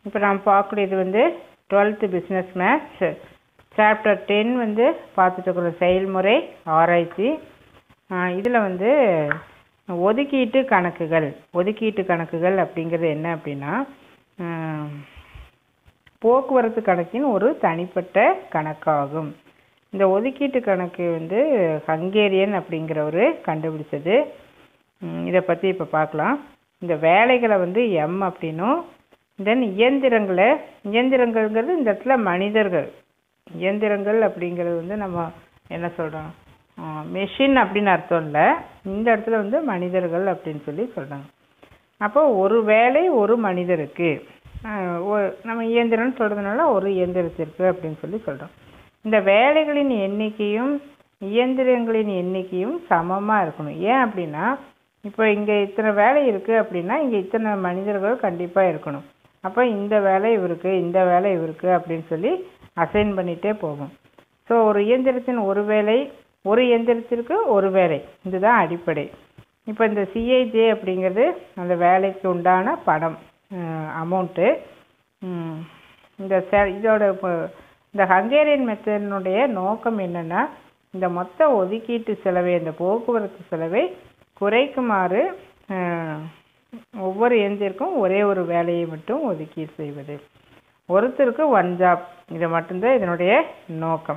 இப்போ நாம் பார்க்கக்கூடியது வந்து twelfth business maths chapter ten வந்து பார்த்துட்டு இருக்கிறோம் செயல்முறை ஆராய்ச்சி இதில் வந்து ஒதுக்கீட்டு கணக்குகள் ஒதுக்கீட்டு கணக்குகள் அப்படிங்கிறது என்ன அப்படின்னா ஆஹ், போக்குவரத்து கணக்கின் ஒரு தனிப்பட்ட கணக்காகும் இந்த ஒதுக்கீட்டு கணக்கு வந்து ஹங்கேரியன் அப்படிங்கிறவர் கண்டுபிடிச்சது இதை பற்றி இப்போ பார்க்கலாம் இந்த வேலைகளை வந்து எம் அப்படின்னும் தென் இயந்திரங்களை இயந்திரங்கள்ங்கிறது இந்த இடத்துல மனிதர்கள் இயந்திரங்கள் அப்படிங்கிறது வந்து நம்ம என்ன சொல்கிறோம் மெஷின் அப்படின்னு அர்த்தம் இல்லை இந்த இடத்துல வந்து மனிதர்கள் அப்படின்னு சொல்லி சொல்கிறாங்க அப்போ ஒரு வேலை ஒரு மனிதருக்கு ஆஹ் ஒ- நம்ம இயந்திரம்னு சொல்கிறதுனால ஒரு இயந்திரத்திற்கு அப்படின்னு சொல்லி சொல்கிறோம் இந்த வேலைகளின் எண்ணிக்கையும் இயந்திரங்களின் எண்ணிக்கையும் சமமாக இருக்கணும் ஏன் அப்படின்னா இப்போ இங்கே இத்தனை வேலை இருக்குது அப்படின்னா இங்கே இத்தனை மனிதர்கள் கண்டிப்பாக இருக்கணும் அப்போ இந்த வேலை இவருக்கு இந்த வேலை இவருக்கு அப்படின்னு சொல்லி அசைன் பண்ணிகிட்டே போகும் ஸோ ஒரு இயந்திரத்தின் ஒரு வேலை ஒரு இயந்திரத்திற்கு ஒரு வேலை இதுதான் அடிப்படை இப்போ இந்த சிஐஜே அப்படிங்கிறது அந்த வேலைக்கு உண்டான பணம் அமௌண்ட்டு இந்த செ இதோட இப்போ இந்த ஹங்கேரியன் மெத்தடினுடைய நோக்கம் என்னென்னா இந்த மொத்த ஒதுக்கீட்டு செலவை இந்த போக்குவரத்து செலவை குறைக்குமாறு அஹ், ஒவ்வொரு இயந்திரக்கும் ஒரே ஒரு வேலையை மட்டும் ஒதுக்கீடு செய்வது ஒருத்தருக்கு ஒன் ஜாப் இது மட்டும்தான் இதனுடைய நோக்கம்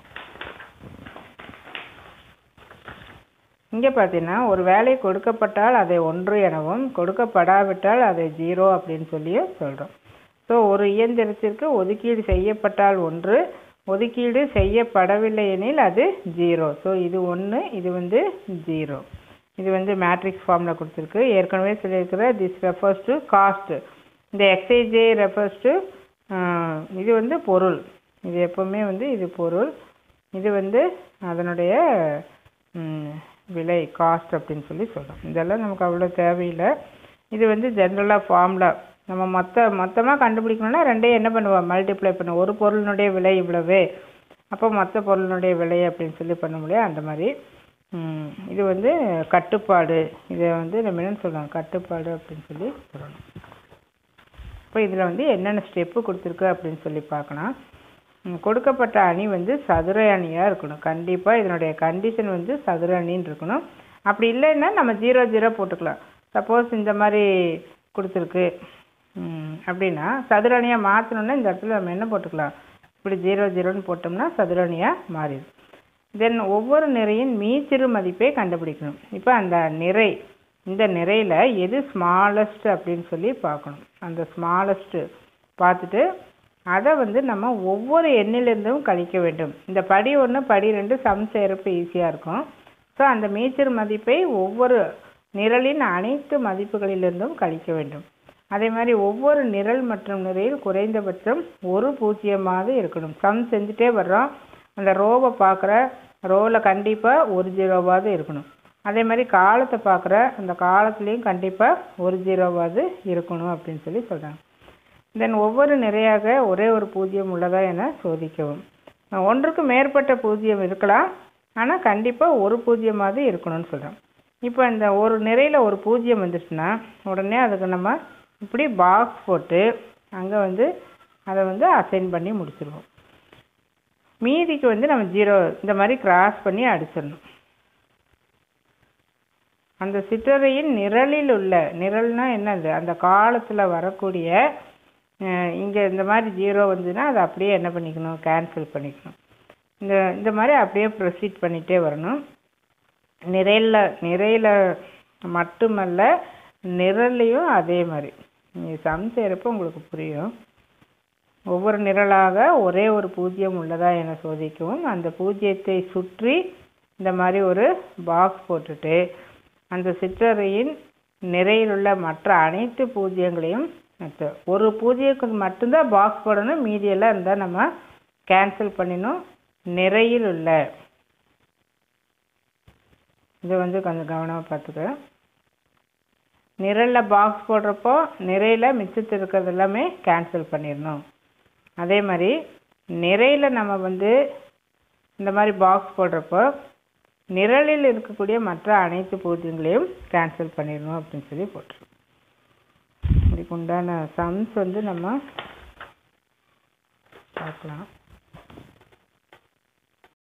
இங்கே பார்த்தீங்கன்னா ஒரு வேலை கொடுக்கப்பட்டால் அதை ஒன்று எனவும் கொடுக்கப்படாவிட்டால் அதை ஜீரோ அப்படின்னு சொல்லியும் சொல்கிறோம் ஸோ ஒரு இயந்திரத்திற்கு ஒதுக்கீடு செய்யப்பட்டால் ஒன்று ஒதுக்கீடு செய்யப்படவில்லை எனில் அது ஜீரோ ஸோ இது ஒன்று இது வந்து ஜீரோ இது வந்து மேட்ரிக்ஸ் ஃபார்மில் கொடுத்துருக்கு ஏற்கனவே சொல்லியிருக்கிற திஸ் ரெஃபர்ஸ் டு காஸ்ட் இந்த எக்ஸைஜே ரெஃபர்ஸ் டு இது வந்து பொருள் இது எப்போவுமே வந்து இது பொருள் இது வந்து அதனுடைய ம், விலை காஸ்ட் அப்படின்னு சொல்லி சொல்கிறோம் இதெல்லாம் நமக்கு அவ்வளோ தேவையில்லை இது வந்து ஜென்ரலாக ஃபார்முலா நம்ம மொத்த மொத்தமாக கண்டுபிடிக்கணும்னா ரெண்டையும் என்ன பண்ணுவோம் மல்டிப்ளை பண்ணுவோம் ஒரு பொருளினுடைய விலை இவ்வளவு அப்போ மொத்த பொருளினுடைய விலை அப்படின்னு சொல்லி பண்ண முடியும் அந்த மாதிரி ம், இது வந்து கட்டுப்பாடு இதை வந்து நம்ம என்னன்னு சொல்லலாம் கட்டுப்பாடு அப்படின்னு சொல்லி சொல்லணும் இப்போ இதில் வந்து என்னென்ன ஸ்டெப்பு கொடுத்துருக்கு அப்படின்னு சொல்லி பார்க்கலாம் ம், கொடுக்கப்பட்ட அணி வந்து சதுர அணியாக இருக்கணும் கண்டிப்பாக இதனுடைய கண்டிஷன் வந்து சதுர அணின்னு இருக்கணும் அப்படி இல்லைன்னா நம்ம ஜீரோ ஜீரோ போட்டுக்கலாம் சப்போஸ் இந்த மாதிரி கொடுத்துருக்கு ம், அப்படின்னா சதுர அணியாக மாற்றணுன்னா இந்த இடத்துல நம்ம என்ன போட்டுக்கலாம் இப்படி ஜீரோ ஜீரோன்னு போட்டோம்னா சதுர அணியாக மாறிடும் தென் ஒவ்வொரு நிறையின் மீச்சிறு மதிப்பை கண்டுபிடிக்கணும் இப்போ அந்த நிறை இந்த நிறையில் எது ஸ்மாலஸ்ட் அப்படின்னு சொல்லி பார்க்கணும் அந்த ஸ்மாலஸ்ட்டு பார்த்துட்டு அதை வந்து நம்ம ஒவ்வொரு எண்ணிலிருந்தும் கழிக்க வேண்டும் இந்த படி ஒன்று படி ரெண்டு சம் செய்கிறப்ப ஈஸியாக இருக்கும் ஸோ அந்த மீச்சர் மதிப்பை ஒவ்வொரு நிரலின் அனைத்து மதிப்புகளிலிருந்தும் கழிக்க வேண்டும் அதே மாதிரி ஒவ்வொரு நிரல் மற்றும் நிறையில் குறைந்தபட்சம் ஒரு பூஜ்ஜியமாவது இருக்கணும் சம் செஞ்சுட்டே வர்றோம் அந்த ரோவை பார்க்குற ரோவில் கண்டிப்பாக ஒரு ஜீரோவாவது இருக்கணும் அதே மாதிரி காலத்தை பார்க்குற அந்த காலத்துலேயும் கண்டிப்பாக ஒரு ஜீரோவாவது இருக்கணும் அப்படின்னு சொல்லி சொல்கிறாங்க தென் ஒவ்வொரு நிறையாக ஒரே ஒரு பூஜ்ஜியம் உள்ளதா என சோதிக்கவும் அஹ் ஒன்றுக்கு மேற்பட்ட பூஜ்ஜியம் இருக்கலாம் ஆனால் கண்டிப்பாக ஒரு பூஜ்ஜியமாவது இருக்கணும்னு சொல்கிறோம் இப்போ இந்த ஒரு நிறையில் ஒரு பூஜ்ஜியம் வந்துச்சுன்னா உடனே அதுக்கு நம்ம இப்படி பாக்ஸ் போட்டு அங்கே வந்து அதை வந்து அசைன் பண்ணி முடிச்சிருவோம் மீதிக்கு வந்து நம்ம ஜீரோ இந்த மாதிரி கிராஸ் பண்ணி அடிச்சிடணும் அந்த சிற்றறையின் நிரலில் உள்ள நிரல்னா என்னது அந்த காலத்தில் வரக்கூடிய இங்கே இந்த மாதிரி ஜீரோ வந்துன்னா அதை அப்படியே என்ன பண்ணிக்கணும் கேன்சல் பண்ணிக்கணும் இந்த இந்த மாதிரி அப்படியே ப்ரொசீட் பண்ணிகிட்டே வரணும் நிறையில் நிறையில் மட்டுமல்ல நிரல்லையும் அதே மாதிரி நீங்கள் சம் செய்கிறப்ப உங்களுக்கு புரியும் ஒவ்வொரு நிரலாக ஒரே ஒரு பூஜ்ஜியம் உள்ளதா என சோதிக்கவும் அந்த பூஜ்ஜியத்தை சுற்றி இந்த மாதிரி ஒரு பாக்ஸ் போட்டுட்டு அந்த சிற்றறையின் நிறையில் உள்ள மற்ற அனைத்து பூஜ்ஜியங்களையும் மற்ற ஒரு பூஜ்ஜியத்துக்கு மட்டும்தான் பாக்ஸ் போடணும் மீதியெல்லாம் இருந்தால் நம்ம கேன்சல் பண்ணிடணும் நிறையில் உள்ள இது வந்து கொஞ்சம் கவனமாக பார்த்துக்க நிரலில் பாக்ஸ் போடுறப்போ நிறையில் மிச்சத்தில் இருக்கிறது எல்லாமே கேன்சல் பண்ணிடணும் அதே மாதிரி நிறையில் நம்ம வந்து இந்த மாதிரி பாக்ஸ் போடுறப்போ நிரலில் இருக்கக்கூடிய மற்ற அனைத்து பூஜ்ஜியங்களையும் கேன்சல் பண்ணிடணும் அப்படின்னு சொல்லி போட்டுருவோம் இதுக்கு உண்டான சம்ஸ் வந்து நம்ம பார்க்கலாம்